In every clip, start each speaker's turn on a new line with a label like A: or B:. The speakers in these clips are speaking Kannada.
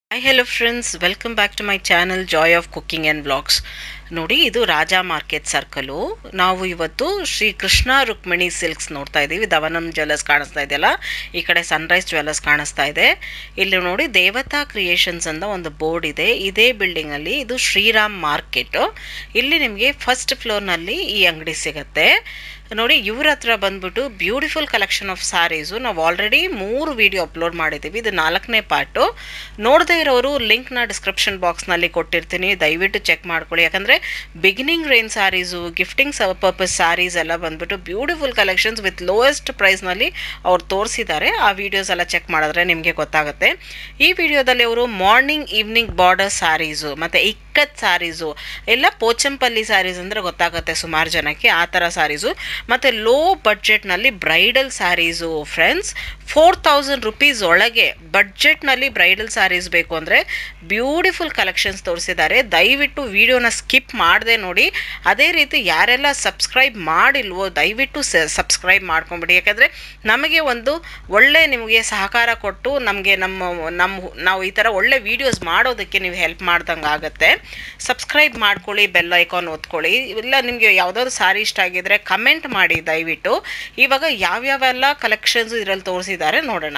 A: Hi hello friends welcome back to my channel joy of cooking and blogs ನೋಡಿ ಇದು ರಾಜಾ ಮಾರ್ಕೆಟ್ ಸರ್ಕಲು ನಾವು ಇವತ್ತು ಶ್ರೀ ಕೃಷ್ಣ ರುಕ್ಮಿಣಿ ಸಿಲ್ಕ್ಸ್ ನೋಡ್ತಾ ಇದ್ದೀವಿ ದವನಂ ಜ್ಯುವೆಲ್ಲರ್ಸ್ ಕಾಣಿಸ್ತಾ ಇದೆಯಲ್ಲ ಈ ಕಡೆ ಸನ್ರೈಸ್ ಜ್ಯುವೆಲ್ಲರ್ಸ್ ಕಾಣಿಸ್ತಾ ಇದೆ ಇಲ್ಲಿ ನೋಡಿ ದೇವತಾ ಕ್ರಿಯೇಷನ್ಸ್ ಅಂತ ಒಂದು ಬೋರ್ಡ್ ಇದೆ ಇದೇ ಬಿಲ್ಡಿಂಗಲ್ಲಿ ಇದು ಶ್ರೀರಾಮ್ ಮಾರ್ಕೆಟು ಇಲ್ಲಿ ನಿಮಗೆ ಫಸ್ಟ್ ಫ್ಲೋರ್ನಲ್ಲಿ ಈ ಅಂಗಡಿ ಸಿಗುತ್ತೆ ನೋಡಿ ಇವ್ರ ಹತ್ರ ಬಂದ್ಬಿಟ್ಟು ಬ್ಯೂಟಿಫುಲ್ ಕಲೆಕ್ಷನ್ ಆಫ್ ಸ್ಯಾರೀಸು ನಾವು ಆಲ್ರೆಡಿ ಮೂರು ವಿಡಿಯೋ ಅಪ್ಲೋಡ್ ಮಾಡಿದ್ದೀವಿ ಇದು ನಾಲ್ಕನೇ ಪಾರ್ಟು ನೋಡದೇ ಇರೋರು ಲಿಂಕ್ನ ಡಿಸ್ಕ್ರಿಪ್ಷನ್ ಬಾಕ್ಸ್ನಲ್ಲಿ ಕೊಟ್ಟಿರ್ತೀನಿ ದಯವಿಟ್ಟು ಚೆಕ್ ಮಾಡ್ಕೊಳ್ಳಿ ಯಾಕಂದರೆ beginning range sarees gifting purpose sarees ಎಲ್ಲ ಬಂದ್ಬಿಟ್ಟು ಬ್ಯೂಟಿಫುಲ್ ಕಲೆಕ್ಷನ್ಸ್ ವಿತ್ ಲೋಯೆಸ್ಟ್ ಪ್ರೈಸ್ನಲ್ಲಿ ಅವ್ರು ತೋರಿಸಿದ್ದಾರೆ ಆ ವಿಡಿಯೋಸ್ ಎಲ್ಲ ಚೆಕ್ ಮಾಡಿದ್ರೆ ನಿಮಗೆ ಗೊತ್ತಾಗುತ್ತೆ ಈ ವಿಡಿಯೋದಲ್ಲಿ ಅವರು ಮಾರ್ನಿಂಗ್ ಈವ್ನಿಂಗ್ ಬಾರ್ಡರ್ ಸ್ಯಾರೀಸು ಮತ್ತು ಇಕ್ಕತ್ ಸ್ಯಾರೀಸು ಎಲ್ಲ ಪೋಚಂಪಲ್ಲಿ ಸ್ಯಾರೀಸ್ ಅಂದರೆ ಗೊತ್ತಾಗುತ್ತೆ ಸುಮಾರು ಜನಕ್ಕೆ ಆ ಥರ ಸ್ಯಾರೀಸು ಮತ್ತು ಲೋ ಬಡ್ಜೆಟ್ನಲ್ಲಿ bridal sarees friends four thousand rupees ಒಳಗೆ ಬಡ್ಜೆಟ್ನಲ್ಲಿ ಬ್ರೈಡಲ್ ಸ್ಯಾರೀಸ್ ಬೇಕು ಅಂದರೆ ಬ್ಯೂಟಿಫುಲ್ ಕಲೆಕ್ಷನ್ಸ್ ತೋರಿಸಿದ್ದಾರೆ ದಯವಿಟ್ಟು ವಿಡಿಯೋನ ಸ್ಕಿಪ್ ಮಾಡದೆ ನೋಡಿ ಅದೇ ರೀತಿ ಯಾರೆಲ್ಲ ಸಬ್ಸ್ಕ್ರೈಬ್ ಮಾಡಿಲ್ವೋ ದಯವಿಟ್ಟು ಸಬ್ಸ್ಕ್ರೈಬ್ ಮಾಡ್ಕೊಂಬಿಡಿ ಯಾಕಂದರೆ ನಮಗೆ ಒಂದು ಒಳ್ಳೆ ನಿಮಗೆ ಸಹಕಾರ ಕೊಟ್ಟು ನಮಗೆ ನಮ್ಮ ನಮ್ಮ ನಾವು ಈ ಥರ ಒಳ್ಳೆ ವೀಡಿಯೋಸ್ ಮಾಡೋದಕ್ಕೆ ನೀವು ಹೆಲ್ಪ್ ಮಾಡ್ದಂಗೆ ಆಗುತ್ತೆ ಸಬ್ಸ್ಕ್ರೈಬ್ ಮಾಡ್ಕೊಳ್ಳಿ ಬೆಲ್ ಐಕಾನ್ ಒತ್ಕೊಳ್ಳಿ ಇಲ್ಲ ನಿಮಗೆ ಯಾವುದಾದ್ರು ಸ್ಯಾರಿ ಇಷ್ಟ ಆಗಿದ್ರೆ ಕಮೆಂಟ್ ಮಾಡಿ ದಯವಿಟ್ಟು ಇವಾಗ ಯಾವ್ಯಾವೆಲ್ಲ ಕಲೆಕ್ಷನ್ಸ್ ಇದರಲ್ಲಿ ತೋರಿಸಿದ್ದಾರೆ ನೋಡೋಣ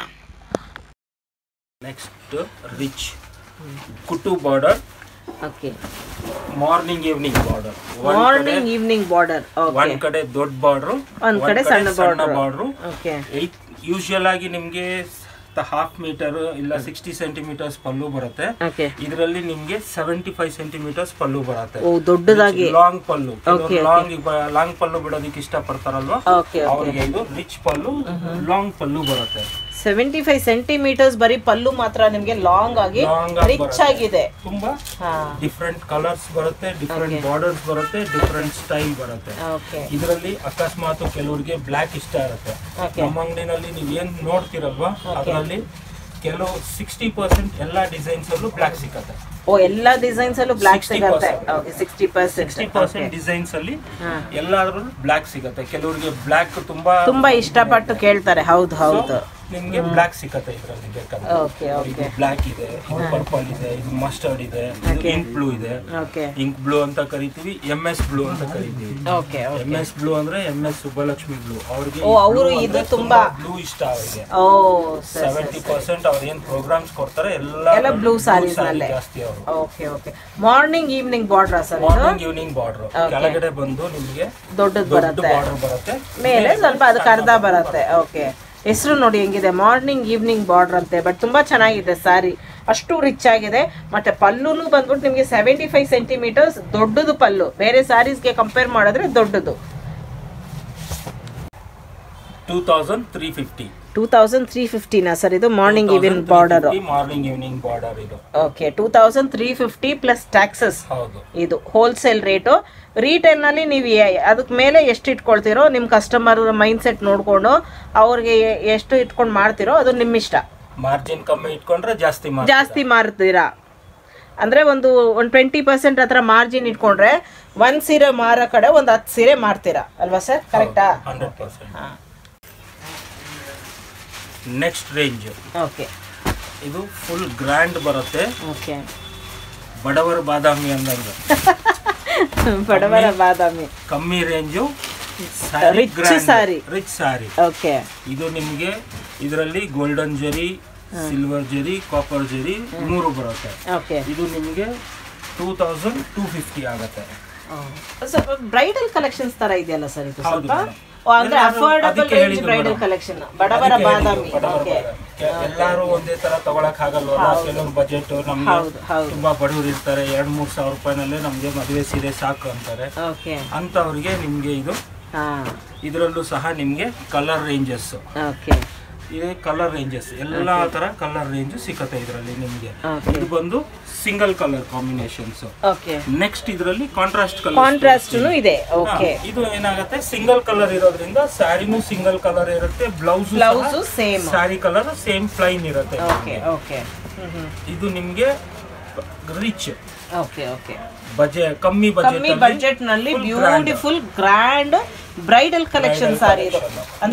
B: ನೆಕ್ಸ್ಟ್ ರಿಚ್ ಕುಟು border
A: okay
B: morning evening border
A: morning evening border
B: ಒಂದ್ ಕಡೆ ದೊಡ್ಡ ಬಾರ್ಡರ್
A: ಒಂದ್ ಕಡೆ ಸಣ್ಣ border.
B: ಬಾರ್ಡರ್
A: ಓಕೆ
B: ಯೂಶುವಲ್ ಆಗಿ ನಿಮ್ಗೆ ಹಾಫ್ ಮೀಟರ್ ಇಲ್ಲ ಸಿಕ್ಸ್ಟಿ ಸೆಂಟಿಮೀಟರ್ಸ್ ಪಲ್ಲು ಬರುತ್ತೆ
A: ಓಕೆ
B: ಇದರಲ್ಲಿ ನಿಮ್ಗೆ ಸೆವೆಂಟಿ ಫೈವ್ ಸೆಂಟಿಮೀಟರ್ಸ್ ಪಲ್ಲು ಬರುತ್ತೆ
A: ಓ ದೊಡ್ಡದಾಗಿ
B: long pallu long long pallu ಬಿಡೋದಕ್ಕೆ ಇಷ್ಟ ಪಡ್ತಾರಲ್ವಾ
A: ಓಕೆ
B: ಅವ್ರಿಗೆ ಇದು ರಿಚ್ ಪಲ್ಲು ಲಾಂಗ್ ಪಲ್ಲು ಬರುತ್ತೆ
A: ಸೆವೆಂಟಿ ಫೈವ್ ಸೆಂಟಿಮೀಟರ್ಸ್ ಬರೀ ಪಲ್ಲು ಮಾತ್ರ ನಿಮ್ಗೆ ಲಾಂಗ್ ಆಗಿ
B: ಲಾಂಗ್ ಆಗಿ
A: ರಿಚ್
B: ಬರುತ್ತೆ.
A: ಆಗಿದೆ
B: ತುಂಬಾ
A: ಹಾ
B: ಡಿಫ್ರೆಂಟ್ ಕಲರ್ಸ್ ಬರುತ್ತೆ ಡಿಫ್ರೆಂಟ್ ಬಾರ್ಡರ್ಸ್ ಬರುತ್ತೆ ಡಿಫ್ರೆಂಟ್ ಸ್ಟೈಲ್ ಬರುತ್ತೆ
A: ಓಕೆ
B: ಇದರಲ್ಲಿ ಅಕಸ್ಮಾತ್ ಕೆಲವ್ರಿಗೆ ಬ್ಲ್ಯಾಕ್ ಇಷ್ಟ ಇರುತ್ತೆ
A: Okay.
B: ನಮ್ಮ ಅಂಗಡಿನಲ್ಲಿ ನೀವು ಏನ್ ನೋಡ್ತಿರಲ್ವಾ ಅದರಲ್ಲಿ ಕೆಲವು ಸಿಕ್ಸ್ಟಿ ಪರ್ಸೆಂಟ್ ಎಲ್ಲಾ ಡಿಸೈನ್ಸ್ ಅಲ್ಲೂ ಬ್ಲ್ಯಾಕ್ ಸಿಕ್ಕತ್ತೆ
A: ಓ ಎಲ್ಲ ಡಿಸೈನ್ಸ್ ಅಲ್ಲೂ ಬ್ಲಾಕ್
B: 60%
A: ಸಿಗುತ್ತೆ okay sixty percent
B: sixty percent designs ಅಲ್ಲಿ
A: ಹಾ.
B: ಎಲ್ಲಾದ್ರೂ ಬ್ಲ್ಯಾಕ್ ಸಿಗತ್ತೆ ಕೆಲವ್ರಿಗೆ ಬ್ಲ್ಯಾಕ್ ತುಂಬಾ
A: ತುಂಬಾ ಇಷ್ಟಪಟ್ಟು ಕೇಳ್ತಾರೆ ಹೌದು ಹೌದು
B: ನಿಮ್ಗೆ ಬ್ಲ್ಯಾಕ್ ಸಿಕ್ಕತ್ತೆ ಇದರಲ್ಲಿ ಬೇಕಂದ್ರೆ
A: ಓಕೆ
B: ಇದು
A: ಓಕೆ
B: ಬ್ಲ್ಯಾಕ್ ಇದೆ ಇದು ಪರ್ಪಲ್ ಇದೆ ಇದು ಮಸ್ಟರ್ಡ್ ಇದೆ ಇದು ಇಂಕ್ ಬ್ಲೂ ಇದೆ
A: ಓಕೆ
B: ಇಂಕ್ ಬ್ಲೂ ಅಂತ ಕರಿತೀವಿ ಎಂ ಎಸ್ ಬ್ಲೂ ಅಂತ ಕರಿತೀವಿ
A: ಓಕೆ
B: ಎಂ ಎಸ್ ಬ್ಲೂ ಅಂದ್ರೆ ಎಂ ಎಸ್ ಸುಬ್ಬಲಕ್ಷ್ಮಿ ಬ್ಲೂ ಅವ್ರಿಗೆ
A: ಓ, ಅವ್ರು ಇದು ತುಂಬಾ-
B: ಬ್ಲೂ ಇಷ್ಟ ಅವರಿಗೆ
A: ಓ ಸರಿ
B: ಸೆವೆಂಟಿ ಪರ್ಸೆಂಟ್ ಅವ್ರು ಏನ್ ಪ್ರೋಗ್ರಾಮ್ಸ್ ಕೊಡ್ತಾರೆ ಎಲ್ಲ
A: ಎಲ್ಲ blue sarees ನಲ್ಲೇ.
B: ಜಾಸ್ತಿ ಅವರು
A: ಓಕೆ ಓಕೆ ಮಾರ್ನಿಂಗ್ ಈವ್ನಿಂಗ್ ಬಾರ್ಡ್ರಾ ಸರ್ ಇದು
B: ಮಾರ್ನಿಂಗ್ ಈವ್ನಿಂಗ್ ಬಾರ್ಡರ್ ಕೆಳಗಡೆ ಬಂದು ನಿಮ್ಗೆ
A: ದೊಡ್ಡದು
B: ದೊಡ್ಡ
A: ಬರುತ್ತೆ
B: ಬಾರ್ಡರ್ ಬರುತ್ತೆ
A: ಮೇಲೆ ಸ್ವಲ್ಪ ಅದಕ್ಕೆ ಅರ್ಧ ಬರುತ್ತೆ ಓಕೆ ಹೆಸರು ನೋಡಿ ಹೆಂಗಿದೆ ಮಾರ್ನಿಂಗ್ ಈವ್ನಿಂಗ್ ಬಾರ್ಡರ್ ಅಂತೆ ಬಟ್ ತುಂಬಾ ಚೆನ್ನಾಗಿದೆ ಸ್ಯಾರಿ ಅಷ್ಟು ರಿಚ್ ಆಗಿದೆ ಮತ್ತೆ ಪಲ್ಲುನು ಬಂದ್ಬಿಟ್ಟು ನಿಮಗೆ ಸೆವೆಂಟಿ ಫೈವ್ ಸೆಂಟಿಮೀಟರ್ಸ್ ದೊಡ್ಡದು ಪಲ್ಲು ಬೇರೆ ಸ್ಯಾರೀಸ್ಗೆ ಕಂಪೇರ್ ಮಾಡಿದ್ರೆ ದೊಡ್ಡದು
B: two thousand three fifty
A: two thousand three ಫಿಫ್ಟಿನಾ ಸರ್ ಇದು morning evening border
B: morning evening border ಇದು
A: okay two thousand three fifty plus taxes
B: ಹೌದು
A: ಇದು ಹೋಲ್ಸೇಲ್ ರೇಟು ನಲ್ಲಿ ನೀವು ಅದಕ್ಕೆ ಮೇಲೆ ಎಷ್ಟು ಇಟ್ಕೊಳ್ತೀರೋ ನಿಮ್ಮ ಕಸ್ಟಮರ್ ಮೈಂಡ್ ಸೆಟ್ ನೋಡಿಕೊಂಡು ಅವ್ರಿಗೆ ಎ- ಎಷ್ಟು ಇಟ್ಕೊಂಡು ಮಾಡ್ತೀರೋ ಅದು ನಿಮ್ಮ ಇಷ್ಟ
B: ಮಾರ್ಜಿನ್ ಕಮ್ಮಿ ಇಟ್ಕೊಂಡ್ರೆ ಜಾಸ್ತಿ ಮಾರ್ಜಿನ್
A: ಜಾಸ್ತಿ ಮಾರ್ತೀರಾ ಅಂದರೆ ಒಂದು ಒಂದು ಟ್ವೆಂಟಿ ಪರ್ಸೆಂಟ್ ಹತ್ರ ಮಾರ್ಜಿನ್ ಇಟ್ಕೊಂಡ್ರೆ ಒಂದು ಸೀರೆ ಮಾರೋ ಕಡೆ ಒಂದು ಹತ್ತು ಸೀರೆ ಮಾರ್ತೀರಾ ಅಲ್ವಾ ಸರ್ ಕರೆಕ್ಟಾ
B: ಹಂಡ್ರೆಡ್ ಪರ್ಸೆಂಟ್
A: ಹಾಂ
B: ನೆಕ್ಸ್ಟ್ ರೇಂಜ್
A: ಓಕೆ
B: ಇದು ಫುಲ್ ಗ್ರ್ಯಾಂಡ್ ಬರುತ್ತೆ
A: ಓಕೆ
B: ಬಡವರ ಬಾದಾಮಿ ಅಂದಂಗೆ
A: ಬಡವರ ಬಾದಾಮಿ
B: ಕಮ್ಮಿ range
A: Rich saree.
B: Rich saree
A: okay
B: ಇದು ನಿಮಗೆ ಇದರಲ್ಲಿ ಗೋಲ್ಡನ್ ಜರಿ ಸಿಲ್ವರ್ ಜರಿ ಕಾಪರ್ ಜರಿ ಮೂರು ಬರುತ್ತೆ
A: ಓಕೆ
B: ಇದು ನಿಮಗೆ ಟೂ ತೌಸಂಡ್ ಟೂ ಫಿಫ್ಟಿ ಆಗುತ್ತೆ
A: ಸ್ವಲ್ಪ ಬ್ರೈಡಲ್ ಕಲೆಕ್ಷನ್ಸ್ ತರ ಇದೆಯಲ್ಲ ಸರ್ ಇದು
B: ಹೌದು
A: ಸ್ವಲ್ಪ
B: madam.
A: ಓ, ಅಂದ್ರೆ
B: ಎಲ್ಲರೂ
A: ಅಫೋರ್ಡಬಲ್
B: ಅದಕ್ಕೆ
A: ರೇಂಜ್
B: ಹೇಳಿದ್ದು
A: ಬ್ರೈಡಲ್
B: madam.
A: ಕಲೆಕ್ಷನ್ ಬಡವರ
B: ಅದಕ್ಕೆ ಹೇಳಿದ್ದು,
A: ಬಾದಾಮಿ
B: ಬಡವರ
A: ಓಕೆ
B: ಬಾದಾಮಿ. ಕೆ- ಎಲ್ಲಾರು ಒಂದೇ ತರ ತಗೊಳಕ್ ಆಗಲ್ವಲ್ಲ ಕೆಲವ್ರು ಬಜೆಟ್ ನಮ್ಗೆ
A: ಹೌದು ಹೌದು
B: ತುಂಬಾ ಬಡವರು ಇರ್ತಾರೆ ಎರಡ್ ಮೂರ್ ಸಾವಿರ ರೂಪಾಯಿನಲ್ಲೇ ನಮ್ಗೆ ಮದುವೆ ಸೀರೆ ಸಾಕು ಅಂತಾರೆ
A: ಓಕೆ
B: ಅಂತವ್ರಿಗೆ ನಿಮ್ಗೆ ಇದು
A: ಹಾ
B: ಇದರಲ್ಲೂ ಸಹ ನಿಮ್ಗೆ ಕಲರ್ ರೇಂಜಸ್
A: ಓಕೆ
B: ಇದೆ ಕಲರ್ ರೇಂಜಸ್ ಎಲ್ಲಾ ತರ ಕಲರ್ ರೇಂಜ್ ಸಿಕ್ಕತ್ತೆ ಇದರಲ್ಲಿ ನಿಮ್ಗೆ
A: ಓಕೆ
B: ಇದು ಬಂದು single colour combinations
A: okay
B: next ಇದರಲ್ಲಿ ಕಾಂಟ್ರಾಸ್ಟ್ ಕಲರ್
A: ಕಾಂಟ್ರಾಸ್ಟ್ನು ಇದೆ ಓಕೆ
B: ಇದು ಏನಾಗುತ್ತೆ ಸಿಂಗಲ್ ಕಲರ್ ಇರೋದ್ರಿಂದ ಸ್ಯಾರಿನೂ ಸಿಂಗಲ್ ಕಲರ್ ಇರುತ್ತೆ blouse
A: blouse same
B: saree colour same plain ಇರುತ್ತೆ
A: ಓಕೆ ಓಕೆ
B: ಇದು ನಿಮ್ಗೆ ರಿಚ್
A: ಓಕೆ ಓಕೆ
B: ಬಜೆ ಕಮ್ಮಿ ಬಜೆಟ್
A: ಕಮ್ಮಿ ಬಜೆಟ್ ನಲ್ಲಿ beautiful grand bridal collection saree ಇದು ಅಂದ್ರೆ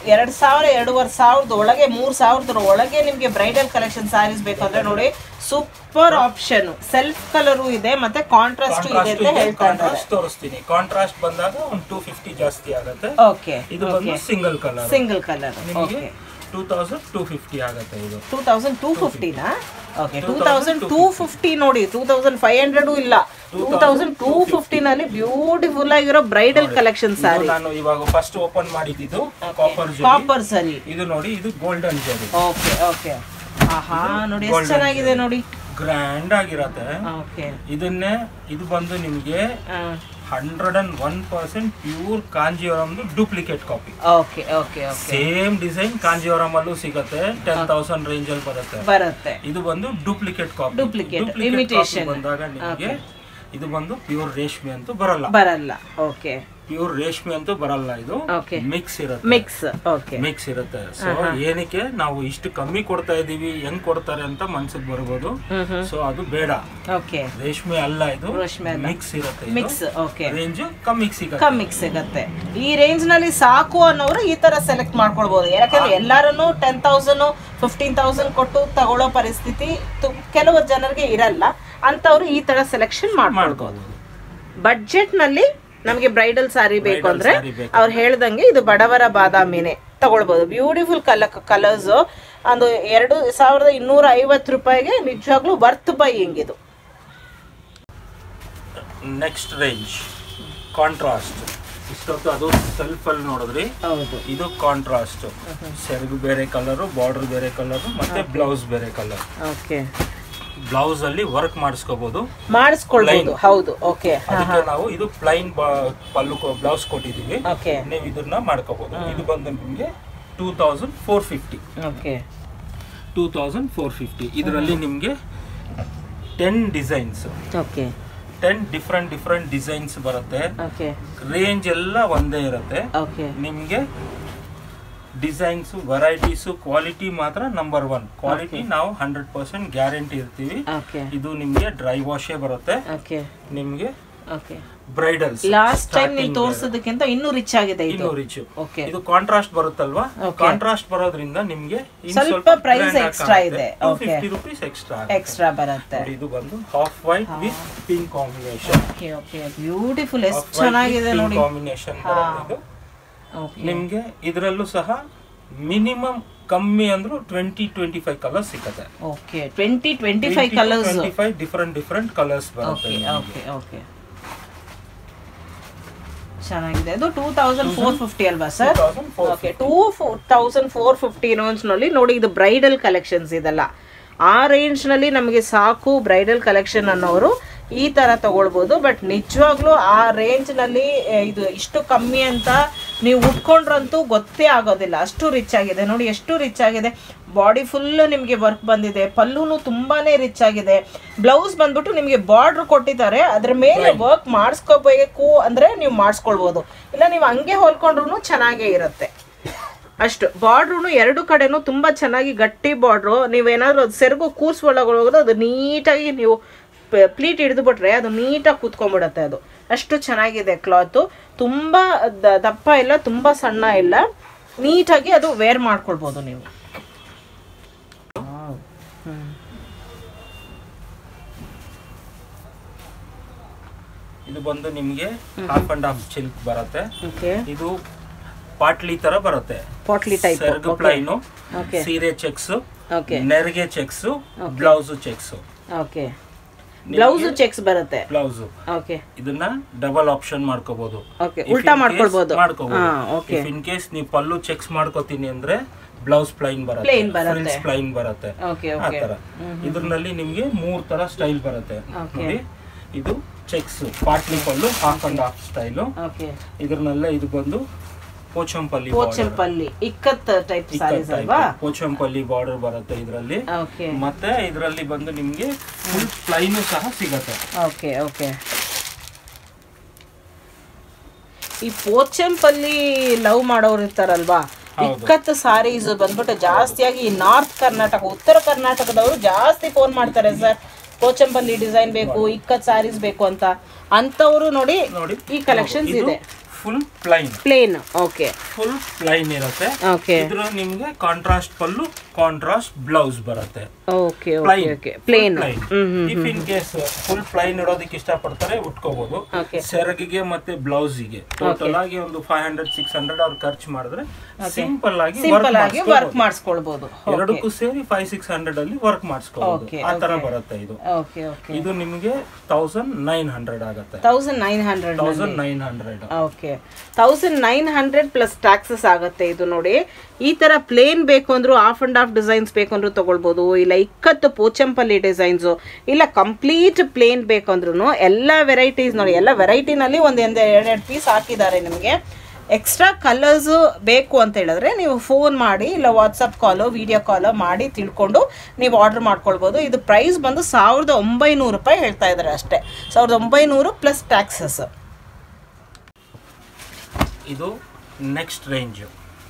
A: ಎರಡ್ ಸಾವಿರ ಎರಡೂವರೆ ಸಾವಿರದ ಒಳಗೆ ಮೂರ್ ಸಾವಿರದ ಒಳಗೆ ನಿಮ್ಗೆ ಬ್ರೈಡಲ್ ಕಲೆಕ್ಷನ್ ಸ್ಯಾರೀಸ್ ಬೇಕಂದ್ರೆ ನೋಡಿ ಸೂಪರ್ ಆಪ್ಷನ್ ಸೆಲ್ಫ್ ಕಲರು ಇದೆ ಮತ್ತೆ ಕಾಂಟ್ರಾಸ್ಟ್ ಇದೆ ಅಂತ ಹೇಳ್ತಾ ಇದ್ದಾರೆ
B: ಕಾಂಟ್ರಾಸ್ಟ್ ತೋರಿಸ್ತೀನಿ ಕಾಂಟ್ರಾಸ್ಟ್ ಬಂದಾಗ ಒಂದು ಟೂ ಫಿಫ್ಟಿ ಜಾಸ್ತಿ ಆಗುತ್ತೆ
A: ಓಕೆ
B: ಇದು ಬಂದು ಸಿಂಗಲ್ ಕಲರ್
A: ಸಿಂಗಲ್ ಕಲರ್
B: ನಿಮಗೆ
A: okay
B: two thousand two fifty ಆಗುತ್ತೆ ಇದು
A: ಟೂ ತೌಸಂಡ್ ಟೂ ಫಿಫ್ಟಿನಾ okay two thousand two fifty ನೋಡಿ ಟೂ ತೌಸಂಡ್ ಫೈವ್ ಹಂಡ್ರೆಡು ಇಲ್ಲ ಟೂ ತೌಸಂಡ್ ಟೂ ಫಿಫ್ಟಿನಲ್ಲಿ ಬ್ಯೂಟಿಫುಲ್ ಆಗಿರೋ ಬ್ರೈಡಲ್ ಕಲೆಕ್ಷನ್
B: ಇದು
A: ಸ್ಯಾರಿ
B: ನಾನು ಇವಾಗ ಫಸ್ಟ್ ಓಪನ್ ಮಾಡಿದ್ದು ಕಾಪರ್ ಜರಿ
A: ಕಾಪರ್ ಸರಿ
B: ಇದು ನೋಡಿ ಇದು ಗೋಲ್ಡನ್ ಜರಿ
A: ಓಕೆ ಓಕೆ ಆಹಾ ನೋಡಿ ಎಷ್ಟು ಚೆನ್ನಾಗಿದೆ ನೋಡಿ
B: ಗ್ರ್ಯಾಂಡ್ ಆಗಿರತ್ತೆ
A: ಓಕೆ
B: ಇದನ್ನೇ ಇದು ಬಂದು ನಿಮಗೆ hundred and one percent pure ಕಾಂಜಿವರಮ್ದು duplicate copy
A: okay okay okay
B: same design Kanjivaram ಅಲ್ಲೂ ಸಿಗುತ್ತೆ ಟೆನ್ ತೌಸಂಡ್ ರೇಂಜ್ ಅಲ್ಲಿ ಬರುತ್ತೆ
A: ಬರುತ್ತೆ
B: ಇದು ಬಂದು ಡೂಪ್ಲಿಕೇಟ್ ಕಾಪಿ
A: Duplicate, imitation.
B: ಬಂದಾಗ ನಿಮಗೆ ಇದು ಬಂದು ಪ್ಯೂರ್ ರೇಷ್ಮೆ ಅಂತೂ ಬರಲ್ಲ
A: ಬರಲ್ಲ ಓಕೆ
B: ಪ್ಯೂರ್ ರೇಷ್ಮೆ ಅಂತೂ ಬರಲ್ಲ ಇದು
A: Okay.
B: ಮಿಕ್ಸ್ ಇರುತ್ತೆ
A: ಮಿಕ್ಸ್ ಓಕೆ
B: ಮಿಕ್ಸ್ ಇರುತ್ತೆ ಸೊ ಏನಕ್ಕೆ ನಾವು ಇಷ್ಟು ಕಮ್ಮಿ ಕೊಡ್ತಾ ಇದೀವಿ ಹೆಂಗ್ ಕೊಡ್ತಾರೆ ಅಂತ ಮನ್ಸಿಗೆ ಬರ್ಬೋದು
A: ಹ್ಮ್ ಹ್ಮ್
B: ಸೊ ಅದು ಬೇಡ
A: ಓಕೆ
B: ರೇಷ್ಮೆ ಅಲ್ಲ ಇದು
A: ರೇಷ್ಮೆ ಅಲ್ಲ.
B: ಮಿಕ್ಸ್ ಇರುತ್ತೆ
A: ಮಿಕ್ಸ್ ಓಕೆ
B: ರೇಂಜ್ ಕಮ್ಮಿ ಸಿಗುತ್ತೆ
A: ಕಮ್ಮಿಗೆ ಸಿಗತ್ತೆ ಈ ರೇಂಜ್ ನಲ್ಲಿ ಸಾಕು ಅನ್ನೋರು ಈ ತರ ಸೆಲೆಕ್ಟ್ ಮಾಡ್ಕೊಳ್ಬಹುದು ಯಾಕಂದ್ರೆ ಎಲ್ಲಾರನ್ನು ಟೆನ್ ತೌಸಂಡ್ ಫಿಫ್ಟೀನ್ ತೌಸಂಡ್ ಕೊಟ್ಟು ತಗೊಳ್ಳೋ ಪರಿಸ್ಥಿತಿ ತು- ಕೆಲವು ಜನರಿಗೆ ಇರಲ್ಲ ಅಂತವ್ರು ಈ ತರ ಸೆಲೆಕ್ಷನ್ ಮಾಡ್ಕೊಳ್ಬಹುದು
B: ಮಾಡ್ಬೋದು
A: ಬಡ್ಜೆಟ್ ನಲ್ಲಿ ನಮಗೆ ಬ್ರೈಡಲ್ ಸಾರಿ ಬೇಕು
B: Bridal
A: ಅಂದ್ರೆ
B: saree ಬೇಕು.
A: ಅವ್ರು ಹೇಳ್ದಂಗೆ ಇದು ಬಡವರ ಬಾದಾಮಿನೇ ತಗೊಳ್ಬಹುದು ಬ್ಯೂಟಿಫುಲ್ ಕಲ ಕಲರ್ಸ್ ಒಂದು ಎರಡು ಸಾವಿರದ ಇನ್ನೂರ ಐವತ್ತು ರೂಪಾಯಿಗೆ ನಿಜವಾಗ್ಲೂ ವರ್ತ್ ಬೈ ಹಿಂಗಿದು
B: ನೆಕ್ಸ್ಟ್ ರೇಂಜ್ ಕಾಂಟ್ರಾಸ್ಟ್ ಇಷ್ಟೊತ್ತು ಅದು ಸೆಲ್ಫ್ ಅಲ್ಲಿ ನೋಡಿದ್ರಿ
A: ಹೌದು
B: ಇದು ಕಾಂಟ್ರಾಸ್ಟ್ ಸೆರಗು ಬೇರೆ ಕಲರ್ ಬಾರ್ಡರ್ ಬೇರೆ ಕಲರ್ ಮತ್ತೆ ಬ್ಲೌಸ್ ಬೇರೆ ಕಲರ್
A: ಓಕೆ
B: ಬ್ಲೌಸ್ ಅಲ್ಲಿ ವರ್ಕ್ ಮಾಡಿಸ್ಕೋಬಹುದು
A: ಮಾಡಿಸ್ಕೊಳ್ಬಹುದು ಹೌದು ಓಕೆ
B: ಅದಕ್ಕೆ ನಾವು ಇದು ಪ್ಲೈನ್ ಪಲ್ಲು ಬ್ಲೌಸ್ ಕೊಟ್ಟಿದೀವಿ
A: ಓಕೆ
B: ನೀವು ಇದನ್ನ ಮಾಡ್ಕೋಬಹುದು ಇದು ಬಂದು ನಿಮಗೆ two thousand four fifty
A: okay
B: two thousand four fifty ಇದರಲ್ಲಿ ನಿಮಗೆ ten designs
A: okay
B: ten different different designs ಬರುತ್ತೆ
A: ಓಕೆ
B: ರೇಂಜ್ ಎಲ್ಲ ಒಂದೇ ಇರುತ್ತೆ
A: ಓಕೆ
B: ನಿಮಗೆ ಡಿಸೈನ್ಸ್ ವೆರೈಟೀಸು ಕ್ವಾಲಿಟಿ ಮಾತ್ರ ನಂಬರ್ ಒನ್ ಕ್ವಾಲಿಟಿ ನಾವು ಹಂಡ್ರೆಡ್ ಪರ್ಸೆಂಟ್ ಗ್ಯಾರಂಟಿ ಇರ್ತೀವಿ
A: ಓಕೆ
B: ಇದು ನಿಮಗೆ ಡ್ರೈ ವಾಶೇ ಬರುತ್ತೆ
A: ಓಕೆ
B: ನಿಮಗೆ
A: ಓಕೆ
B: ಬ್ರೈಡಲ್ಸ್
A: ಲಾಸ್ಟ್ ಟೈಮ್ ನೀವು ತೋರಿಸೋದಕ್ಕಿಂತ ಇನ್ನೂ ರಿಚ್ ಆಗಿದೆ ಇದು
B: ಇನ್ನೂ ರಿಚ್
A: ಓಕೆ
B: ಇದು ಕಾಂಟ್ರಾಸ್ಟ್ ಬರುತ್ತಲ್ವಾ
A: Okay.
B: ಕಾಂಟ್ರಾಸ್ಟ್ ಬರೋದ್ರಿಂದ ನಿಮ್ಗೆ ಇನ್
A: ಸ್ವಲ್ಪ price extra ಇದೆ. Okay.
B: Fifty rupees extra
A: extra ಬರುತ್ತೆ
B: ಇದು ಬಂದು half white with pink combination
A: okay okay beautiful ಎಷ್ಟು ಚೆನ್ನಾಗಿದೆ ನೋಡಿ
B: ಕಾಂಬಿನೇಷನ್ ಇದು
A: ಓಕೆ
B: ನಿಮ್ಗೆ ಇದರಲ್ಲೂ ಸಹ ಮಿನಿಮಮ್ ಕಮ್ಮಿ ಅಂದ್ರೂ ಟ್ವೆಂಟಿ ಟ್ವೆಂಟಿ ಫೈವ್ ಕಲರ್ಸ್ ಸಿಗುತ್ತೆ
A: okay twenty twenty five colours
B: twenty five different different colours ಬರುತ್ತೆ
A: ಓಕೆ ಓಕೆ ಓಕೆ ಚೆನ್ನಾಗಿದೆ ಅದು ಟೂ ತೌಸಂಡ್ ಫೋರ್ ಫಿಫ್ಟಿ ಅಲ್ವಾ sir
B: 2450.
A: Okay two thousand four fifty ನಲ್ಲಿ ನೋಡಿ ಇದು ಬ್ರೈಡಲ್ ಕಲೆಕ್ಷನ್ಸ್ ಇದೆಲ್ಲ ಆ ರೇಂಜ್ನಲ್ಲಿ ನಮಗೆ ಸಾಕು ಬ್ರೈಡಲ್ ಕಲೆಕ್ಷನ್ ಅನ್ನೋರು ಈ ಥರ ತಗೊಳ್ಬೋದು ಬಟ್ ನಿಜವಾಗ್ಲೂ ಆ ರೇಂಜ್ನಲ್ಲಿ ಇದು ಇಷ್ಟು ಕಮ್ಮಿ ಅಂತ ನೀವು ಉಟ್ಕೊಂಡ್ರಂತೂ ಗೊತ್ತೇ ಆಗೋದಿಲ್ಲ ಅಷ್ಟು ರಿಚ್ ಆಗಿದೆ ನೋಡಿ ಎಷ್ಟು ರಿಚ್ ಆಗಿದೆ ಬಾಡಿ ಫುಲ್ ನಿಮಗೆ ವರ್ಕ್ ಬಂದಿದೆ ಪಲ್ಲುನು ತುಂಬಾನೇ ರಿಚ್ ಆಗಿದೆ ಬ್ಲೌಸ್ ಬಂದ್ಬಿಟ್ಟು ನಿಮಗೆ ಬಾರ್ಡ್ರ್ ಕೊಟ್ಟಿದ್ದಾರೆ ಅದ್ರ ಮೇಲೆ ವರ್ಕ್ ಮಾಡಿಸ್ಕೋಬೇಕು ಅಂದ್ರೆ ನೀವು ಮಾಡಿಸ್ಕೊಳ್ಬೋದು ಇಲ್ಲ ನೀವು ಹಂಗೆ ಹೊಲ್ಕೊಂಡ್ರು ಚೆನ್ನಾಗೇ ಇರುತ್ತೆ ಅಷ್ಟು ಬಾರ್ಡ್ರು ಎರಡು ಕಡೆನೂ ತುಂಬಾ ಚೆನ್ನಾಗಿ ಗಟ್ಟಿ ಬಾರ್ಡ್ರು ನೀವೇನಾದ್ರೂ ಅದು ಸೆರಗು ಕೂರ್ಸ್ ಒಳಗೊಳಗೋದು ಅದು ನೀಟಾಗಿ ನೀವು ಪ್ಲೀಟ್ ಹಿಡಿದು ಬಿಟ್ರೆ ಅದು ನೀಟಾಗಿ ಕೂತ್ಕೊಂಡ್ಬಿಡುತ್ತೆ ಅದು ಅಷ್ಟು ಚೆನ್ನಾಗಿದೆ ಕ್ಲಾತು ತುಂಬಾ ದ- ದಪ್ಪ ಇಲ್ಲ ತುಂಬಾ ಸಣ್ಣ ಇಲ್ಲ ನೀಟಾಗಿ ಅದು ವೇರ್ ಮಾಡ್ಕೊಳ್ಬೋದು ನೀವು ಹ್ಮ್.
B: ಇದು ಬಂದು ನಿಮ್ಗೆ ಹಾಫ್ ಅಂಡ್ ಹಾಫ್ ಸಿಲ್ಕ್ ಬರುತ್ತೆ
A: ಓಕೆ
B: ಇದು ಪಾಟ್ಲಿ ತರ ಬರುತ್ತೆ
A: ಪಾಟ್ಲಿ ಟೈಪ್
B: ಸೆರಗು ಪ್ಲೈನು
A: ಓಕೆ
B: ಸೀರೆ ಚೆಕ್ಸ್
A: ಓಕೆ
B: ನೆರಿಗೆ checks blouse checks
A: okay blouse checks ಬರುತ್ತೆ
B: ಬ್ಲೌಸ್
A: ಓಕೆ
B: ಇದನ್ನ ಡಬಲ್ ಆಪ್ಷನ್ ಮಾಡ್ಕೋಬಹುದು
A: ಓಕೆ ಉಲ್ಟಾ ಮಾಡ್ಕೊಳ್ಬೋದು
B: ಮಾಡ್ಕೋಬಹುದು
A: ಹಾ ಓಕೆ
B: ಇನ್ ಕೇಸ್ ನೀವು ಪಲ್ಲು ಚೆಕ್ಸ್ ಮಾಡ್ಕೋತೀನಿ ಅಂದ್ರೆ ಬ್ಲೌಸ್ ಪ್ಲೈನ್ ಬರುತ್ತೆ
A: Plain ಬರುತ್ತೆ.
B: ಪ್ಲೈನ್ ಬರುತ್ತೆ
A: ಓಕೆ
B: ಆ
A: ಓಕೆ
B: ತರ ಇದ್ರಲ್ಲಿ ನಿಮ್ಗೆ ಮೂರ್ ತರ ಸ್ಟೈಲ್ ಬರುತ್ತೆ
A: Okay.
B: ನೋಡಿ ಇದು ಚೆಕ್ಸ್ ಪಾಟ್ಲಿ pallu half and half style
A: okay
B: ಇದ್ರನಲ್ಲೇ ಇದು ಬಂದು ಪೋಚಂಪಲ್ಲಿ
A: ಪೋಚಂಪಲ್ಲಿ ಇಕ್ಕತ್ ಟೈಪ್ ಸಾರೀಸ್ ಅಲ್ವಾ
B: ಪೋಚಂಪಲ್ಲಿ ಬಾರ್ಡರ್ ಬರುತ್ತೆ ಇದರಲ್ಲಿ
A: ಓಕೆ
B: ಮತ್ತೆ ಇದರಲ್ಲಿ ಬಂದು ನಿಮ್ಗೆ ಫುಲ್ ಪ್ಲೈನು ಸಹ ಸಿಗತ್ತೆ
A: ಓಕೆ ಓಕೆ ಈ ಪೋಚಂಪಲ್ಲಿ ಲವ್ ಮಾಡೋರು ಇರ್ತಾರಲ್ವಾ ಇಕ್ಕತ್ ಸಾರೀಸ್ ಬಂದ್ಬಿಟ್ಟು ಜಾಸ್ತಿಯಾಗಿ ಈ ನಾರ್ತ್ ಕರ್ನಾಟಕ ಉತ್ತರ ಕರ್ನಾಟಕದವರು ಜಾಸ್ತಿ ಫೋನ್ ಮಾಡ್ತಾರೆ ಸರ್ ಪೋಚಂಪಲ್ಲಿ ಡಿಸೈನ್ ಬೇಕು ಇಕ್ಕತ್ ಸಾರೀಸ್ ಬೇಕು ಅಂತ ಅಂತವರು ನೋಡಿ
B: ನೋಡಿ
A: ಈ ಕಲೆಕ್ಷನ್ಸ್ ಇದೆ
B: full plain
A: plain okay
B: full plain ಇರುತ್ತೆ
A: ಓಕೆ
B: ಇದ್ರ ನಿಮ್ಗೆ ಕಾಂಟ್ರಾಸ್ಟ್ ಪಲ್ಲು ಕಾಂಟ್ರಾಸ್ಟ್ ಬ್ಲೌಸ್ ಬರುತ್ತೆ
A: okay okay okay plain hmm hmm
B: if in case full plain ಇಡೋದಕ್ಕೆ ಇಷ್ಟಪಡ್ತಾರೆ ಉಟ್ಕೋಬಹುದು
A: ಓಕೆ
B: ಸೆರಗಿಗೆ ಮತ್ತೆ ಬ್ಲೌಸಿಗೆ ಟೋಟಲ್ ಆಗಿ ಒಂದು ಫೈವ್ ಹಂಡ್ರೆಡ್ ಸಿಕ್ಸ್ ಹಂಡ್ರೆಡ್ ಅವ್ರು ಖರ್ಚು ಮಾಡಿದ್ರೆ ಸಿಂಪಲ್ ಆಗಿ
A: ಸಿಂಪಲ್
B: work
A: ಆಗಿ ವರ್ಕ್ ಮಾಡಿಸ್ಕೊಳ್ಬೋದು
B: ಎರಡಕ್ಕೂ ಸೇರಿ ಫೈವ್ ಸಿಕ್ಸ್ ಹಂಡ್ರೆಡ್ ಅಲ್ಲಿ ವರ್ಕ್ ಮಾಡಿಸ್ಕೋಬಹುದು
A: Okay,
B: ಆ ತರ ಬರುತ್ತೆ ಇದು
A: ಓಕೆ ಓಕೆ
B: ಇದು ನಿಮಗೆ ತೌಸಂಡ್ ನೈನ್ ಹಂಡ್ರೆಡ್ ಆಗುತ್ತೆ
A: thousand nine hundred
B: thousand nine hundred
A: okay thousand nine hundred plus taxes ಆಗುತ್ತೆ ಇದು ನೋಡಿ ಈ ತರ ಪ್ಲೇನ್ ಬೇಕು ಅಂದ್ರು ಆಫ್ ಅಂಡ್ ಆಫ್ ಡಿಸೈನ್ಸ್ ಬೇಕು ಅಂದ್ರೂ ತಗೊಳ್ಬೋದು ಇಲ್ಲ ಇಕ್ಕತ್ತು ಪೋಚಂಪಲ್ಲಿ ಡಿಸೈನ್ಸು ಇಲ್ಲ ಕಂಪ್ಲೀಟ್ ಪ್ಲೇನ್ ಬೇಕು ಅಂದ್ರೂ ಎಲ್ಲ ವೆರೈಟೀಸ್ ನೋಡಿ ಎಲ್ಲ ವೆರೈಟಿನಲ್ಲಿ ಒಂದು ಎರಡೆರಡು ಪೀಸ್ ಹಾಕಿದ್ದಾರೆ ನಿಮಗೆ ಎಕ್ಸ್ಟ್ರಾ ಕಲರ್ಸು ಬೇಕು ಅಂತ ಹೇಳಿದ್ರೆ ನೀವು ಫೋನ್ ಮಾಡಿ ಇಲ್ಲ ವಾಟ್ಸಪ್ ಕಾಲು ವಿಡಿಯೋ ಕಾಲು ಮಾಡಿ ತಿಳ್ಕೊಂಡು ನೀವು ಆರ್ಡರ್ ಮಾಡ್ಕೊಳ್ಬೋದು ಇದು ಪ್ರೈಸ್ ಬಂದು ಸಾವಿರದ ಒಂಬೈನೂರು ರೂಪಾಯಿ ಹೇಳ್ತಾ ಇದ್ದಾರೆ ಅಷ್ಟೇ ಸಾವಿರದ ಒಂಬೈನೂರು ಪ್ಲಸ್ ಟ್ಯಾಕ್ಸಸ್
B: ಇದು ನೆಕ್ಸ್ಟ್ ರೇಂಜ್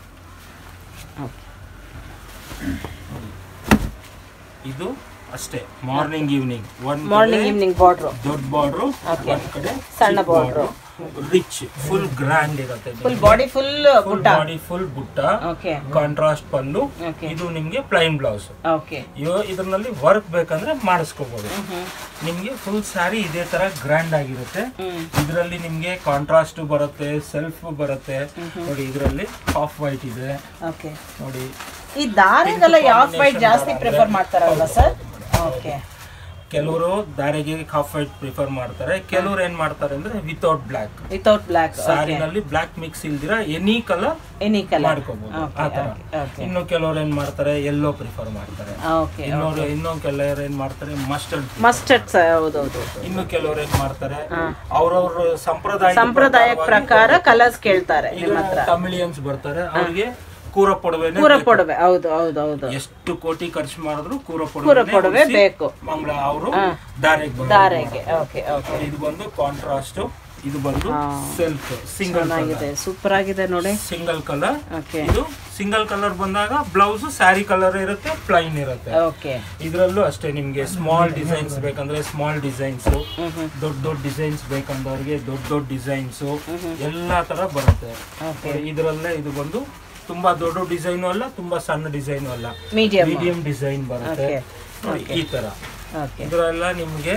B: ಇದು ಅಷ್ಟೇ ಮಾರ್ನಿಂಗ್ ಈವ್ನಿಂಗ್ ಒಂದ್
A: ಮಾರ್ನಿಂಗ್ ಈವ್ನಿಂಗ್ ಬಾರ್ಡ್ರು
B: ದೊಡ್ಡ ಬಾರ್ಡ್ರು ಒಂದ್ ಕಡೆ
A: ಸಣ್ಣ border.
B: ರಿಚ್ ಫುಲ್ ಗ್ರ್ಯಾಂಡ್ ಇರುತ್ತೆ
A: full body full
B: full body full ಬುಟ್ಟ
A: ಓಕೆ
B: ಕಾಂಟ್ರಾಸ್ಟ್ ಪಲ್ಲು
A: ಓಕೆ
B: ಇದು ನಿಮ್ಗೆ ಪ್ಲೈನ್ ಬ್ಲೌಸ್
A: ಓಕೆ
B: ಇದರಲ್ಲಿ ವರ್ಕ್ ಬೇಕಂದ್ರೆ ಮಾಡಿಸ್ಕೋಬಹುದು ನಿಮ್ಗೆ ಫುಲ್ ಸ್ಯಾರಿ ಇದೇ ತರ ಗ್ರ್ಯಾಂಡ್ ಆಗಿರುತ್ತೆ
A: ಹ್ಮ್
B: ಇದರಲ್ಲಿ ನಿಮ್ಗೆ ಕಾಂಟ್ರಾಸ್ಟ್ ಬರುತ್ತೆ ಸೆಲ್ಫ್ ಬರುತ್ತೆ ನೋಡಿ ಇದರಲ್ಲಿ ಹಾಫ್ ವೈಟ್ ಇದೆ
A: ಓಕೆ
B: ನೋಡಿ
A: ಈ ದಾರೆಗೆಲ್ಲ ಯಾವ ವೈಟ್ ಜಾಸ್ತಿ ಪ್ರಿಫರ್ ಮಾಡ್ತಾರಲ್ವ ಸರ್ ಓಕೆ
B: ಕೆಲವರು ದಾರಿಗೆ ಹಾಫ್ ವೈಟ್ ಪ್ರಿಫರ್ ಮಾಡ್ತಾರೆ ಕೆಲವರು ಏನ್ ಮಾಡ್ತಾರೆ ಅಂದ್ರೆ ವಿತೌಟ್ ಬ್ಲಾಕ್
A: ವಿತೌಟ್ ಬ್ಲ್ಯಾಕ್
B: ಸ್ಯಾರಿನಲ್ಲಿ ಬ್ಲಾಕ್ ಮಿಕ್ಸ್ ಇಲ್ದಿರ ಎನಿ ಕಲರ್
A: ಎನಿ ಕಲರ್
B: ಮಾಡ್ಕೋಬಹುದು ಆ ತರ
A: ಓಕೆ
B: ಇನ್ನು ಕೆಲವರು ಏನ್ ಮಾಡ್ತಾರೆ ಎಲ್ಲೋ ಪ್ರಿಫರ್ ಮಾಡ್ತಾರೆ
A: ಓಕೆ
B: ಇನ್ನೊರು ಇನ್ನೊಂದು ಕೆಲವರು ಏನ್ ಮಾಡ್ತಾರೆ ಮಸ್ಟರ್ಡ್
A: ಮಸ್ಟರ್ಡ್ ಹೌದೌದು
B: ಇನ್ನು ಕೆಲವರು ಏನ್ ಮಾಡ್ತಾರೆ ಅವ್ರವ್ರ ಸಂಪ್ರದಾಯ
A: ಸಂಪ್ರದಾಯ ಪ್ರಕಾರ ಕಲರ್ಸ್ ಕೇಳ್ತಾರೆ
B: ಈಗ ತಮಿಳಿಯನ್ಸ್ ಬರ್ತಾರೆ ಅವ್ರಿಗೆ ಕೂರ ಪೊಡವೆನೆ
A: ಪೂರ ಕೊಡವೆ ಹೌದು ಹೌದು ಹೌದು
B: ಎಷ್ಟು ಕೋಟಿ ಖರ್ಚು ಮಾಡಿದ್ರು ಕೂರ
A: ಪೂರ ಕೊಡವೆ ಬೇಕು
B: ಮಂಗಳ ಅವರು ದಾರೆಗೆ
A: ದಾರೆಗೆ ಓಕೆ ಓಕೆ
B: ಇದು ಬಂದು ಕಾಂಟ್ರಾಸ್ಟ್ ಇದು ಬಂದು ಸೆಲ್ಫ್ ಸಿಂಗಲ್
A: ಚೆನ್ನಾಗಿದೆ ಸೂಪರ್ ಆಗಿದೆ ನೋಡಿ
B: ಸಿಂಗಲ್ ಕಲರ್
A: ಓಕೆ
B: ಇದು ಸಿಂಗಲ್ ಕಲರ್ ಬಂದಾಗ ಬ್ಲೌಸ್ ಸ್ಯಾರಿ ಕಲರ್ ಇರುತ್ತೆ ಪ್ಲೈನ್ ಇರುತ್ತೆ
A: ಓಕೆ
B: ಇದ್ರಲ್ಲೂ ಅಷ್ಟೇ ನಿಮ್ಗೆ ಸ್ಮಾಲ್ ಡಿಸೈನ್ಸ್ ಬೇಕಂದ್ರೆ ಸ್ಮಾಲ್ ಡಿಸೈನ್ಸ್ ದೊಡ್ಡ ದೊಡ್ಡ ಡಿಸೈನ್ಸ್ ಬೇಕಂದವ್ರಿಗೆ ದೊಡ್ಡ ದೊಡ್ಡ ಡಿಸೈನ್ಸ್ ಎಲ್ಲಾ ತರ ಬರುತ್ತೆ
A: ಓಕೆ
B: ಇದರಲ್ಲೇ ಇದು ಬಂದು ತುಂಬಾ ದೊಡ್ಡ ಡಿಸೈನು ಅಲ್ಲ ತುಂಬಾ ಸಣ್ಣ ಡಿಸೈನು ಅಲ್ಲ
A: ಮೀಡಿಯಂ
B: ಮೀಡಿಯಂ ಡಿಸೈನ್ ಬರುತ್ತೆ ನೋಡಿ ಈ ತರ
A: ಓಕೆ
B: ಇದರೆಲ್ಲ ನಿಮ್ಗೆ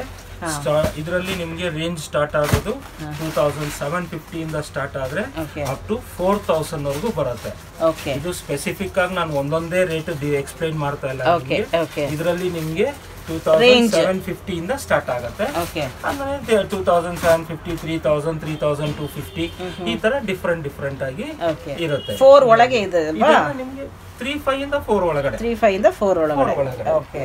B: ಇದರಲ್ಲಿ ನಿಮ್ಗೆ ರೇಂಜ್ ಸ್ಟಾರ್ಟ್ ಆಗೋದು ಟೂ ತೌಸಂಡ್ ಸೆವೆನ್ ಫಿಫ್ಟಿಯಿಂದ ಸ್ಟಾರ್ಟ್ ಆದ್ರೆ
A: okay
B: up to four thousand ವರೆಗೂ ಬರುತ್ತೆ
A: ಓಕೆ
B: ಇದು ಸ್ಪೆಸಿಫಿಕ್ ಆಗಿ ನಾನು ಒಂದೊಂದೇ ರೇಟ್ ಎಕ್ಸ್ಪ್ಲೈನ್ ಮಾಡ್ತಾ ಇಲ್ಲ
A: ಓಕೆ ಓಕೆ
B: ಇದರಲ್ಲಿ ನಿಮ್ಗೆ ಟೂ ತೌಸಂಡ್ ಸೆವೆನ್ ಫಿಫ್ಟಿಯಿಂದ ಸ್ಟಾರ್ಟ್ ಆಗುತ್ತೆ
A: ಓಕೆ
B: ಆಮೇಲೆ two thousand seven fifty three thousand three thousand two fifty ಈ ತರ ಡಿಫ್ರೆಂಟ್ ಡಿಫ್ರೆಂಟ್ ಆಗಿ
A: ಓಕೆ
B: ಇರುತ್ತೆ
A: ಫೋರ್ ಒಳಗೆ ಇದೆ ಅಲ್ವಾ
B: ಇದೆಲ್ಲ ನಿಮ್ಗೆ ತ್ರೀ ಫೈವ್ ಇಂದ ಫೋರ್ ಒಳಗಡೆ
A: ತ್ರೀ ಫೈವ್ ಇಂದ ಫೋರ್ ಒಳಗಡೆ
B: ಒಳಗಡೆ.
A: ಓಕೆ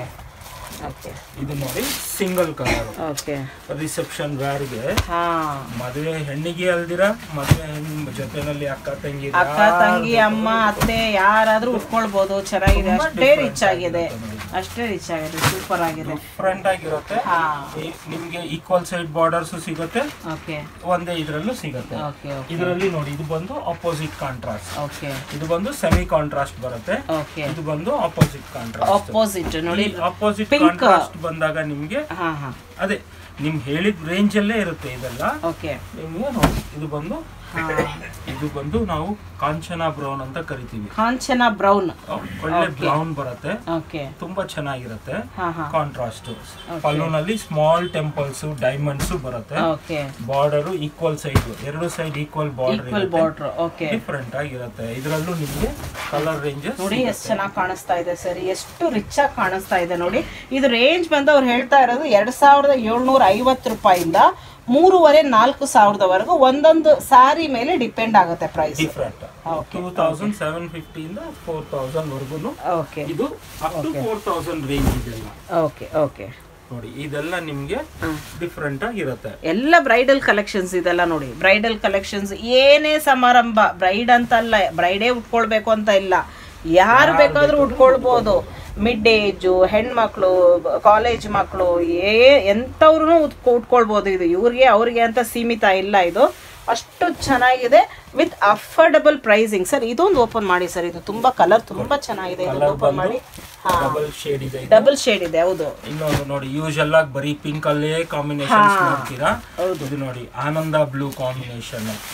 A: ಓಕೆ
B: ಇದು ನೋಡಿ ಸಿಂಗಲ್ ಕಲರ್
A: ಓಕೆ
B: ರಿಸೆಪ್ಷನ್ ವೇರ್ಗೆ
A: ಹಾ
B: ಮದುವೆ ಹೆಣ್ಣಿಗೆ ಅಲ್ದಿರ ಮದುವೆ ಹೆಣ್ಣು ಜೊತೆನಲ್ಲಿ ಅಕ್ಕ ತಂಗಿ
A: ಅಕ್ಕ ತಂಗಿ ಅಮ್ಮ ಅತ್ತೆ ಯಾರಾದ್ರೂ ಉಟ್ಕೊಳ್ಬೋದು ಚೆನ್ನಾಗಿದೆ ಅಷ್ಟೇ ರಿಚ್ ಆಗಿದೆ ಅಷ್ಟೇ ರಿಚ್ ಆಗಿದೆ ಸೂಪರ್ ಆಗಿದೆ
B: ಡಿಫ್ರೆಂಟ್ ಆಗಿರುತ್ತೆ
A: ಹಾ
B: ಈ- ನಿಮ್ಗೆ ಈಕ್ವಲ್ ಸೈಡ್ ಬಾರ್ಡರ್ಸ್ ಸಿಗುತ್ತೆ
A: ಓಕೆ
B: ಒಂದೇ ಇದ್ರಲ್ಲೂ ಸಿಗುತ್ತೆ
A: ಓಕೆ ಓಕೆ
B: ಇದರಲ್ಲಿ ನೋಡಿ ಇದು ಬಂದು ಅಪೋಸಿಟ್ ಕಾಂಟ್ರಾಸ್ಟ್
A: ಓಕೆ
B: ಇದು ಬಂದು ಸೆಮಿ ಕಾಂಟ್ರಾಸ್ಟ್ ಬರುತ್ತೆ
A: ಓಕೆ
B: ಇದು ಬಂದು ಅಪೋಸಿಟ್ ಕಾಂಟ್ರಾಸ್ಟ್
A: ಅಪೋಸಿಟ್ ನೋಡಿ
B: ಅಪೋಸಿಟ್
A: Pink.
B: ಕಾಂಟ್ರಾಸ್ಟ್ ಬಂದಾಗ ನಿಮ್ಗೆ
A: ಹಾ ಹಾ
B: ಅದೇ ನಿಮ್ ಹೇಳಿದ ರೇಂಜ್ ಅಲ್ಲೇ ಇರುತ್ತೆ ಇದೆಲ್ಲ
A: ಓಕೆ
B: ನಿಮ್ಗೆ ನೋಡಿ ಇದು ಬಂದು
A: ಹಾ
B: ಇದು ಬಂದು ನಾವು ಕಾಂಚನ ಬ್ರೌನ್ ಅಂತ ಕರಿತೀವಿ
A: ಕಾಂಚನ ಬ್ರೌನ್
B: ಒಳ್ಳೆ ಬ್ರೌನ್ ಬರುತ್ತೆ
A: ಓಕೆ
B: ತುಂಬಾ ಚೆನ್ನಾಗಿರುತ್ತೆ
A: ಹಾ ಹಾ
B: ಕಾಂಟ್ರಾಸ್ಟ್ ಪಲ್ಲುನಲ್ಲಿ ಸ್ಮಾಲ್ ಟೆಂಪಲ್ಸ್ ಡೈಮಂಡ್ಸ್ ಬರುತ್ತೆ
A: ಓಕೆ
B: ಬಾರ್ಡರ್ ಈಕ್ವಲ್ ಸೈಡ್ ಎರಡು side equal border
A: equal border okay
B: different ಆಗಿರುತ್ತೆ ಇದರಲ್ಲೂ ನಿಮಗೆ ಕಲರ್ ರೇಂಜಸ್
A: ನೋಡಿ ಎಷ್ಟು ಚೆನ್ನಾಗಿ ಕಾಣಿಸ್ತಾ ಇದೆ ಸರ್ ಎಷ್ಟು ರಿಚ್ ಆಗಿ ಕಾಣಿಸ್ತಾ ಇದೆ ನೋಡಿ ಇದು ರೇಂಜ್ ಬಂದು ಅವ್ರು ಹೇಳ್ತಾ ಇರೋದು ಎರಡ್ ಸಾವಿರದ ಏಳ್ನೂರ ಐವತ್ತು ರೂಪಾಯಿಂದ ಮೂರುವರೆ ನಾಲ್ಕು ಸಾವಿರದವರೆಗೂ ಒಂದೊಂದು ಸಾರಿ ಮೇಲೆ ಡಿಪೆಂಡ್ ಆಗುತ್ತೆ price
B: different two thousand seven ಫಿಫ್ಟಿಯಿಂದ ಫೋರ್ ತೌಸಂಡ್ ವರ್ಗು
A: ಓಕೆ
B: ಇದು up to four thousand range ಇದೆಲ್ಲ
A: ಓಕೆ ಓಕೆ
B: ನೋಡಿ ಇದೆಲ್ಲ ನಿಮ್ಗೆ ಡಿಫ್ರೆಂಟ್ ಆಗಿರುತ್ತೆ
A: ಎಲ್ಲ ಬ್ರೈಡಲ್ ಕಲೆಕ್ಷನ್ಸ್ ಇದೆಲ್ಲ ನೋಡಿ ಬ್ರೈಡಲ್ ಕಲೆಕ್ಷನ್ಸ್ ಏನೇ ಸಮಾರಂಭ ಬ್ರೈಡ್ ಅಂತಲ್ಲ ಬ್ರೈಡೇ ಉಟ್ಕೊಳ್ಬೇಕು ಅಂತ ಇಲ್ಲ ಯಾರು ಬೇಕಾದ್ರೂ ಉಟ್ಕೊಳ್ಬೋದು ಮಿಡ್ ಏಜು ಹೆಣ್ಮಕ್ಳು ಕಾಲೇಜ್ ಮಕ್ಕಳು ಏ ಎಂಥವ್ರು ಉಟ್ಕೊ ಉಟ್ಕೊಳ್ಬೋದು ಇದು ಇವ್ರಿಗೆ ಅವ್ರಿಗೆ ಅಂತ ಸೀಮಿತ ಇಲ್ಲ ಇದು ಅಷ್ಟು ಚೆನ್ನಾಗಿದೆ ವಿತ್ ಅಫೋರ್ಡಬಲ್ ಪ್ರೈಸಿಂಗ್ ಸರ್ ಇದೊಂದು ಓಪನ್ ಮಾಡಿ ಸರ್ ಇದು ತುಂಬಾ ಕಲರ್ ತುಂಬಾ ಚೆನ್ನಾಗಿದೆ ಇದು ಓಪನ್ ಮಾಡಿ ಹಾ
B: ಡಬಲ್ ಶೇಡ್ ಇದೆ ಇದು.
A: ಡಬಲ್ ಶೇಡ್ ಇದೆ ಹೌದು
B: ಇನ್ನೊಂದು ನೋಡಿ ಯೂಶಲ್ ಆಗಿ ಬರೀ ಪಿಂಕ್ ಅಲ್ಲೇ ಕಾಂಬಿನೇಷನ್ ನೋಡ್ತೀರಾ
A: ಹೌದು.
B: ಇದು ನೋಡಿ ಆನಂದ ಬ್ಲೂ ಕಾಂಬಿನೇಷನ್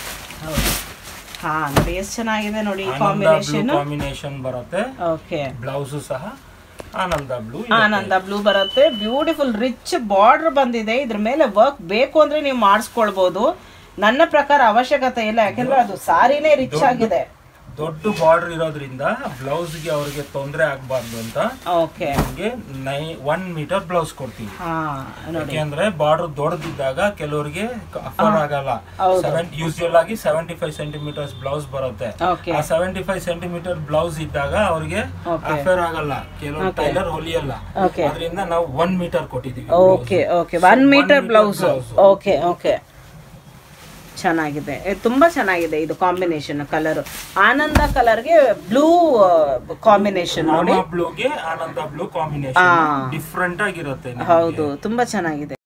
A: ಹಾ ನೋಡಿ ಎಷ್ಟು ಚೆನ್ನಾಗಿದೆ ನೋಡಿ ಈ
B: ಆನಂದ ಬ್ಲೂ
A: ಕಾಂಬಿನೇಷನ್
B: ಕಾಂಬಿನೇಷನ್ ಬರುತ್ತೆ
A: ಓಕೆ
B: ಬ್ಲೌಸು ಸಹ ಆನಂದ ಬ್ಲೂ
A: ಆನಂದ ಬ್ಲೂ ಬರುತ್ತೆ ಬ್ಯೂಟಿಫುಲ್ ರಿಚ್ ಬಾರ್ಡರ್ ಬಂದಿದೆ ಇದ್ರ ಮೇಲೆ ವರ್ಕ್ ಬೇಕು ಅಂದ್ರೆ ನೀವು ಮಾಡಿಸ್ಕೊಳ್ಬಹುದು ನನ್ನ ಪ್ರಕಾರ ಅವಶ್ಯಕತೆ ಇಲ್ಲ ಯಾಕಂದ್ರೆ ಅದು ಸಾರಿನೇ ರಿಚ್ ಆಗಿದೆ
B: ದೊಡ್ಡ ಬಾರ್ಡರ್ ಇರೋದ್ರಿಂದ ಬ್ಲೌಸ್ಗೆ ಅವ್ರಿಗೆ ತೊಂದರೆ ಆಗ್ಬಾರ್ದು ಅಂತ
A: ಓಕೆ
B: ನಿಮ್ಗೆ ನೈ ಒನ್ ಮೀಟರ್ ಬ್ಲೌಸ್ ಕೊಡ್ತೀವಿ
A: ಹಾ ನೋಡಿ
B: ಯಾಕೆಂದ್ರೆ ಬಾರ್ಡರ್ ದೊಡ್ಡದಿದ್ದಾಗ ಕೆಲವರಿಗೆ ಅಫರ್ ಆಗಲ್ಲ
A: ಹೌದು.
B: ಸೆವೆನ್ ಯೂಶುವಲ್ ಆಗಿ ಸೆವೆಂಟಿ ಫೈವ್ ಸೆಂಟಿಮೀಟರ್ಸ್ ಬ್ಲೌಸ್ ಬರುತ್ತೆ
A: ಓಕೆ
B: ಆ ಸೆವೆಂಟಿ ಫೈವ್ ಸೆಂಟಿಮೀಟರ್ ಬ್ಲೌಸ್ ಇದ್ದಾಗ ಅವ್ರಿಗೆ
A: Okay.
B: ಅಫೇರ್ ಆಗಲ್ಲ ಕೆಲವು ಟೈಲರ್ ಹೊಲಿಯಲ್ಲ
A: Okay.
B: ಅದರಿಂದ ನಾವು ಒನ್ ಮೀಟರ್ ಕೊಟ್ಟಿದೀವಿ
A: okay okay one metre blouse okay okay ಚೆನ್ನಾಗಿದೆ ಇದು ತುಂಬಾ ಚೆನ್ನಾಗಿದೆ ಇದು ಕಾಂಬಿನೇಷನ್ ಕಲರ್ ಆನಂದ ಕಲರ್ಗೆ ಬ್ಲೂ ಕಾಂಬಿನೇಷನ್ ನೋಡಿ
B: ಬ್ಲೂಗೆ ಆನಂದ ಬ್ಲೂ ಕಾಂಬಿನೇಷನ್ ಡಿಫ್ರೆಂಟ್ ಆಗಿರುತ್ತೆ ನಿಮ್ಗೆ.
A: ಹೌದು ತುಂಬಾ ಚೆನ್ನಾಗಿದೆ